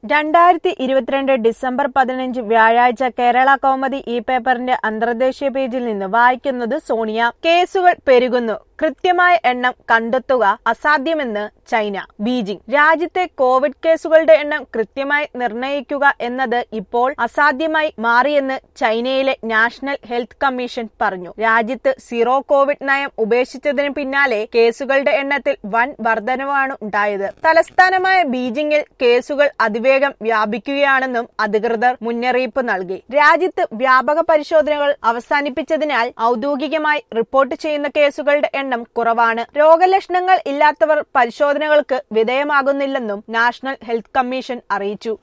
രണ്ടായിരത്തി ഇരുപത്തിരണ്ട് ഡിസംബർ പതിനഞ്ച് വ്യാഴാഴ്ച കേരള കൗമുദി ഇ പേപ്പറിന്റെ അന്തർദേശീയ പേജിൽ നിന്ന് വായിക്കുന്നത് സോണിയ കേസുകൾ പെരുകുന്നു കൃത്യമായ എണ്ണം കണ്ടെത്തുക അസാധ്യമെന്ന് ചൈന ബീജിംഗ് രാജ്യത്തെ കോവിഡ് കേസുകളുടെ എണ്ണം കൃത്യമായി നിർണയിക്കുക എന്നത് ഇപ്പോൾ അസാധ്യമായി മാറിയെന്ന് ചൈനയിലെ നാഷണൽ ഹെൽത്ത് കമ്മീഷൻ പറഞ്ഞു രാജ്യത്ത് സീറോ കോവിഡ് നയം ഉപേക്ഷിച്ചതിന് പിന്നാലെ കേസുകളുടെ എണ്ണത്തിൽ വൻ വർധനവാണ് ഉണ്ടായത് തലസ്ഥാനമായ ബീജിംഗിൽ കേസുകൾ അതിവേഗം വ്യാപിക്കുകയാണെന്നും അധികൃതർ മുന്നറിയിപ്പ് നൽകി രാജ്യത്ത് വ്യാപക പരിശോധനകൾ അവസാനിപ്പിച്ചതിനാൽ ഔദ്യോഗികമായി റിപ്പോർട്ട് ചെയ്യുന്ന കേസുകളുടെ എണ്ണം കുറവാണ് രോഗലക്ഷണങ്ങൾ ഇല്ലാത്തവർ പരിശോധനകൾക്ക് വിധേയമാകുന്നില്ലെന്നും നാഷണൽ ഹെൽത്ത് കമ്മീഷൻ അറിയിച്ചു